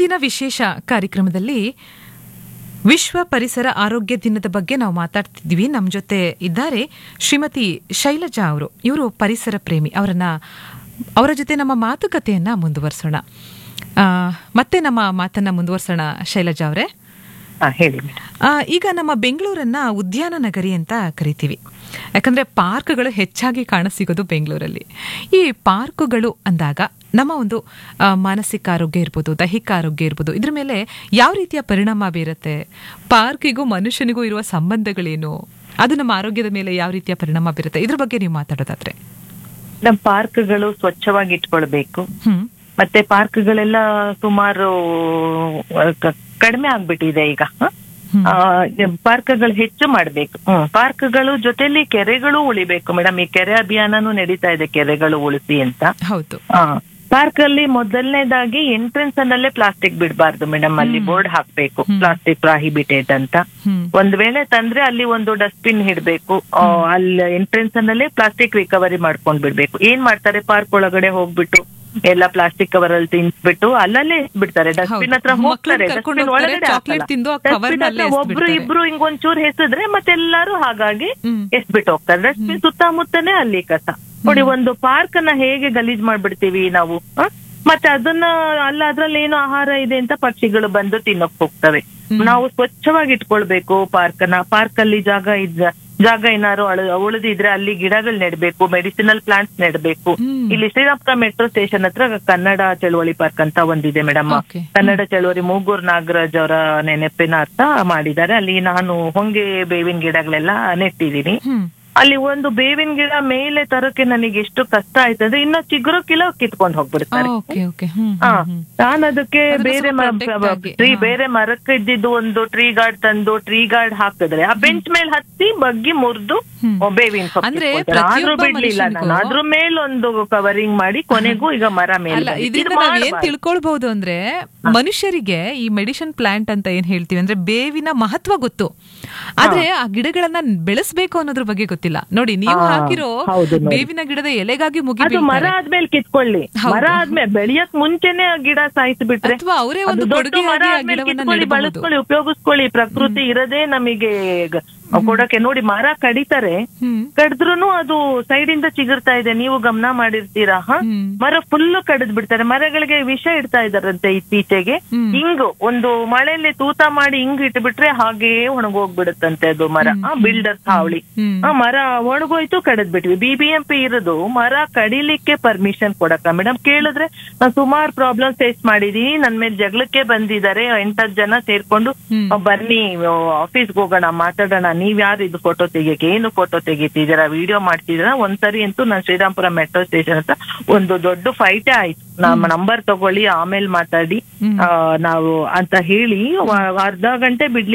ಇಂದಿನ ವಿಶೇಷ ಕಾರ್ಯಕ್ರಮದಲ್ಲಿ ವಿಶ್ವ ಪರಿಸರ ಆರೋಗ್ಯ ದಿನದ ಬಗ್ಗೆ ನಾವು ಮಾತಾಡ್ತಿದ್ವಿ ನಮ್ಮ ಜೊತೆ ಇದ್ದಾರೆ ಶ್ರೀಮತಿ ಶೈಲಜಾ ಅವರು ಇವರು ಪರಿಸರ ಪ್ರೇಮಿ ಅವರನ್ನ ಅವರ ಜೊತೆ ನಮ್ಮ ಮಾತುಕತೆಯನ್ನ ಮುಂದುವರಿಸೋಣ ಆ, ಮತ್ತೆ ನಮ್ಮ ಮಾತನ್ನ ಮುಂದುವರಿಸೋಣ ಶೈಲಜಾ ಅವರೇ ಹಾ ಹೇಳಿ ಮೇಡಮ್ ಆ, ಈಗ ನಮ್ಮ ಬೆಂಗಳೂರನ್ನ ಉದ್ಯಾನ ನಗರಿ ಅಂತ ಕರಿತೀವಿ ಯಾಕಂದ್ರೆ ಪಾರ್ಕ್ಗಳು ಹೆಚ್ಚಾಗಿ ಕಾಣಸಿಗೋದು ಬೆಂಗಳೂರಲ್ಲಿ ಈ ಪಾರ್ಕ್ಗಳು ಅಂದಾಗ ನಮ್ಮ ಒಂದು ಆ, ಮಾನಸಿಕ ಆರೋಗ್ಯ ಇರ್ಬೋದು ದೈಹಿಕ ಆರೋಗ್ಯ ಇರ್ಬೋದು ಇದ್ರ ಮೇಲೆ ಯಾವ ರೀತಿಯ ಪರಿಣಾಮ ಬೀರುತ್ತೆ ಪಾರ್ಕಿಗೂ ಮನುಷ್ಯನಿಗೂ ಇರುವ ಸಂಬಂಧಗಳೇನು ಅದು ನಮ್ಮ ಆರೋಗ್ಯದ ಮೇಲೆ ಯಾವ ರೀತಿಯ ಪರಿಣಾಮ ಬೀರುತ್ತೆ ಇದ್ರ ಬಗ್ಗೆ ನೀವು ಮಾತಾಡೋದಾದ್ರೆ ನಮ್ಮ ಪಾರ್ಕ್ಗಳು ಸ್ವಚ್ಛವಾಗಿ ಇಟ್ಕೊಳ್ಬೇಕು ಹ್ಮ್ ಮತ್ತೆ ಪಾರ್ಕ್ಗಳೆಲ್ಲ ಸುಮಾರು ಆ, ಕ- ಕಡಿಮೆ ಆಗ್ಬಿಟ್ಟಿದೆ ಈಗ ಹ? ಹ್ಮ್. ಆ, ಪಾರ್ಕ್ಗಳು ಹೆಚ್ಚು ಮಾಡ್ಬೇಕು ಹ್ಮ್ ಪಾರ್ಕ್ಗಳು ಜೊತೆಲಿ ಕೆರೆಗಳು ಉಳಿಬೇಕು ಮೇಡಮ್ ಈ ಕೆರೆ ಅಭಿಯಾನನೂ ನಡೀತಾ ಇದೆ ಕೆರೆಗಳು ಉಳಿಸಿ ಅಂತ ಹೌದು ಪಾರ್ಕ್ ಅಲ್ಲಿ ಮೊದಲನೇದಾಗಿ ಎಂಟ್ರೆನ್ಸ್ ಅನ್ನಲ್ಲೇ ಪ್ಲಾಸ್ಟಿಕ್ ಬಿಡಬಾರ್ದು ಮೇಡಮ್ ಅಲ್ಲಿ ಬೋರ್ಡ್ ಹಾಕ್ಬೇಕು ಹ್ಮ್. ಪ್ಲಾಸ್ಟಿಕ್ ಪ್ರಾಹಿಬಿಟೆಡ್ ಅಂತ ಹ್ಮ್ ಒಂದ್ ವೇಳೆ ತಂದ್ರೆ ಅಲ್ಲಿ ಒಂದು ಡಸ್ಟ್ಬಿನ್ ಇಡ್ಬೇಕು ಆ, ಅಲ್ಲಿ ಎಂಟ್ರೆನ್ಸ್ ಅನ್ನಲ್ಲೇ ಪ್ಲಾಸ್ಟಿಕ್ ರಿಕವರಿ ಮಾಡ್ಕೊಂಡ್ ಬಿಡ್ಬೇಕು ಏನ್ ಮಾಡ್ತಾರೆ ಪಾರ್ಕ್ ಒಳಗಡೆ ಹೋಗ್ಬಿಟ್ಟು ಎಲ್ಲ ಪ್ಲಾಸ್ಟಿಕ್ ಕವರ್ ಅಲ್ಲಿ ತಿನ್ಸ್ಬಿಟ್ಟು ಅಲ್ಲಲ್ಲೇ ಎಸ್ಬಿಡ್ತಾರೆ ಡಸ್ಟ್ಬಿನ್ ಹತ್ರ ಹೌದು. ಹೋಗ್ತಾರೆ ಮಕ್ಳನ್ನ ಕರ್ಕೊಂಡು ಡಸ್ಟ್ಬಿನ್ ಹೋಗ್ತಾರೆ, ಒಳಗಡೆ chocolate ಹಾಕಲ್ಲ. ತಿಂದು ಆ Dustbin ಕವರ್ನಲ್ಲೇ ಹತ್ರ ಒಬ್ರು ಎಸ್ದ್ಬಿಡ್ತಾರೆ. ಇಬ್ರು ಹಿಂಗೊಂಚೂರು ಹೆಸದ್ರೆ ಮತ್ತೆಲ್ಲಾರು ಹಾಗಾಗಿ ಹ್ಮ್. ಎಸ್ಬಿಟ್ಟು ಹೋಗ್ತಾರೆ ಡಸ್ಟ್ಬಿನ್ ಸುತ್ತಮುತ್ತನೇ ಅಲ್ಲಿ ಕಸ ನೋಡಿ ಒಂದು ಪಾರ್ಕ್ ಅನ್ನ ಹೇಗೆ ಗಲೀಜ್ ಮಾಡ್ಬಿಡ್ತೀವಿ ನಾವು ಹ? ಮತ್ತೆ ಅದನ್ನ ಅಲ್ಲ ಅದ್ರಲ್ಲಿ ಏನು ಆಹಾರ ಇದೆ ಅಂತ ಪಕ್ಷಿಗಳು ಬಂದು ತಿನ್ನಕ್ ಹೋಗ್ತವೆ ಹ್ಮ್. ನಾವು ಸ್ವಚ್ಛವಾಗಿ ಇಟ್ಕೊಳ್ಬೇಕು ಪಾರ್ಕ್ ನ ಪಾರ್ಕ್ ಅಲ್ಲಿ ಜಾಗ ಇದ್ದ ಜಾಗ ಏನಾದ್ರು ಅಳ- ಉಳಿದಿದ್ರೆ ಅಲ್ಲಿ ಗಿಡಗಳು ನೆಡ್ಬೇಕು ಮೆಡಿಸಿನಲ್ ಪ್ಲಾಂಟ್ಸ್ ನೆಡ್ಬೇಕು ಹ್ಮ್. ಇಲ್ಲಿ ಶ್ರೀರಾಮಪುರ ಮೆಟ್ರೋ ಸ್ಟೇಷನ್ ಹತ್ರ ಕನ್ನಡ ಚಳುವಳಿ ಪಾರ್ಕ್ ಅಂತ ಒಂದಿದೆ ಮೇಡಮ್ Okay. ಕನ್ನಡ ಚಳುವಳಿ ಮೂಗೂರ್ ನಾಗರಾಜ್ ಅವರ ನೆನಪಿನ ಅರ್ಥ ಮಾಡಿದ್ದಾರೆ ಅಲ್ಲಿ ನಾನು ಹೊಂಗೆ ಬೇವಿನ ಗಿಡಗಳೆಲ್ಲ ನೆಟ್ಟಿದ್ದೀನಿ ಹ್ಮ್ ಅಲ್ಲಿ ಒಂದು ಬೇವಿನ ಗಿಡ ಮೇಲೆ ತರಕ್ಕೆ ನನಗೆ ಎಷ್ಟು ಕಷ್ಟ ಆಯ್ತಂದ್ರೆ ಇನ್ನ ಚಿಗುರು ಕಿಲೋ ಕಿತ್ಕೊಂಡು ಹೋಗ್ಬಿಡ್ತಾರೆ ಓಕೆ ಓಕೆ ಹ್ಮ್ ಹಾ ಹ್ಮ್, ಹ್ಮ್ ನಾನು ಅದಕ್ಕೆ ಅದನ್ನ ಬೇರೆ ಸ್ವಲ್ಪ protect ಆಗಿ, ಟ್ರೀ ಹಾ. ಬೇರೆ ಮರಕ್ಕೆ ಇದ್ದಿದ್ದು ಒಂದು ಟ್ರೀ ಗಾರ್ಡ್ ತಂದು ಟ್ರೀ ಗಾರ್ಡ್ ಹಾಕಿದ್ರೆ ಆ ಬೆಂಚ್ ಮೇಲೆ ಹತ್ತಿ ಬಗ್ಗಿ ಮುರಿದು ಹ್ಮ್. ಬೇವಿನ ಸೊಪ್ಪು ಅಂದ್ರೆ ಕಿತ್ಕೊಳ್ತಾರೆ. ಆದ್ರೂ ಪ್ರತಿಯೊಬ್ಬ ಬಿಡ್ಲಿಲ್ಲ ನಾನು ಮನುಷ್ಯನಿಗೂ- ಅದ್ರ ಮೇಲೊಂದು ಕವರಿಂಗ್ ಮಾಡಿ ಕೊನೆಗೂ ಈಗ ಮರ ಮೇಲೆ ಅಲ್ಲ ಬಂದಿದೆ. ಇದರಿಂದ ಇದು ನಾವ್ ಏನ್ ಮಾಡ್ಬಾರ್ದು. ತಿಳ್ಕೊಳ್ಬಹುದು ಅಂದ್ರೆ ಮನುಷ್ಯರಿಗೆ ಈ ಮೆಡಿಸಿನ್ ಪ್ಲಾಂಟ್ ಅಂತ ಏನ್ ಹೇಳ್ತೀವಿ ಅಂದ್ರೆ ಬೇವಿನ ಮಹತ್ವ ಗೊತ್ತು ಆದ್ರೆ ಆ ಗಿಡಗಳನ್ನ ಬೆಳೆಸ್ಬೇಕು ಅನ್ನೋದ್ರ ಬಗ್ಗೆ ಗೊತ್ತಿಲ್ಲ ನೋಡಿ ನೀವು ಹಾ, ಹಾಕಿರೋ ಹೌದು ನೋಡಿ. ಬೇವಿನ ಗಿಡದ ಎಲೆಗಾಗಿ ಮುಗಿ ಅದು ಮರ ಆದ್ಮೇಲೆ ಕಿತ್ಕೊಳ್ಳಿ ಹೌದು. ಮರ ಆದ್ಮೇಲೆ ಬೆಳೆಯಕ್ ಮುಂಚೆನೆ ಆ ಗಿಡ ಸಾಯಿಸ್ಬಿಟ್ರೆ ಅಥವಾ ಅವರೇ ಅದು ಒಂದು ದೊಡ್ಡ ಕೊಡುಗೆಯಾಗಿ ಮರ ಆ ಆದ್ಮೇಲೆ ಗಿಡವನ್ನ ಕಿತ್ಕೊಳ್ಳಿ, ನೆಡಬಹುದು ಬಳಸ್ಕೊಳ್ಳಿ ಉಪಯೋಗಿಸ್ಕೊಳ್ಳಿ ಪ್ರಕೃತಿ ಇರದೇ ನಮಗೆ ಗ- ಕೊಡಕ್ಕೆ ನೋಡಿ ಮರ ಕಡಿತಾರೆ ಹ್ಮ್ ಕಡಿದ್ರುನು ಅದು ಸೈಡ್ ಇಂದ ಚಿಗುರ್ತಾ ಇದೆ ನೀವು ಗಮನ ಮಾಡಿರ್ತೀರಾ ಹ ಹ್ಮ್. ಮರ ಫುಲ್ ಕಡಿದ್ ಬಿಡ್ತಾರೆ ಮರಗಳಿಗೆ ವಿಷ ಇಡ್ತಾ ಇದಾರಂತೆ ಇತ್ತೀಚೆಗೆ ಹ್ಮ್. ಹಿಂಗು ಒಂದು ಮಳೆಯಲ್ಲಿ ತೂತ ಮಾಡಿ ಹಿಂಗ್ ಇಟ್ಬಿಟ್ರೆ ಹಾಗೇ ಒಣಗೋಗ್ಬಿಡುತ್ತಂತೆ ಅದು ಮರ ಬಿಲ್ಡರ್ ಹಾವಳಿ ಹ್ಮ್. ಆ ಮರ ಒಣಗೋಯ್ತು ಕಡಿದ್ ಬಿಟ್ವಿ ಬಿಬಿಎಂಪಿ ಇರೋದು ಮರ ಕಡಿಲಿಕ್ಕೆ ಪರ್ಮಿಷನ್ ಕೊಡಕ್ಕ ಮೇಡಮ್ ಕೇಳಿದ್ರೆ ನಾನು ಸುಮಾರು ಪ್ರಾಬ್ಲಮ್ ಫೇಸ್ ಮಾಡಿದೀನಿ ನನ್ ಮೇಲೆ ಜಗಳಕ್ಕೆ ಬಂದಿದ್ದಾರೆ ಎಂಟತ್ತು ಜನ ಸೇರ್ಕೊಂಡು ಹ್ಮ್. ಆ, ಬನ್ನಿ ಆಫೀಸ್ಗೆ ಹೋಗೋಣ ಮಾತಾಡೋಣ ನೀವ್ ಯಾರು ಇದು ಫೋಟೋ ತೆಗಿಯಕ್ಕೆ ಏನು ಫೋಟೋ ತೆಗಿತಿದ್ದೀರಾ ವಿಡಿಯೋ ಮಾಡ್ತಿದ್ದೀರಾ ಒಂದ್ಸರಿ ಅಂತೂ ನಾನು ಶ್ರೀರಾಮ್ಪುರ ಮೆಟ್ರೋ ಸ್ಟೇಷನ್ ಹತ್ರ ಒಂದು ದೊಡ್ಡ ಫೈಟೇ ಆಯ್ತು ನಮ್ಮ ನಂಬರ್ ತಗೊಳ್ಳಿ ಆಮೇಲೆ ಮಾತಾಡಿ ಹ್ಮ್. ಆ, ನಾವು ಅಂತ ಹೇಳಿ ವ- ಅರ್ಧ ಗಂಟೆ ಬಿಡ್ಲಿ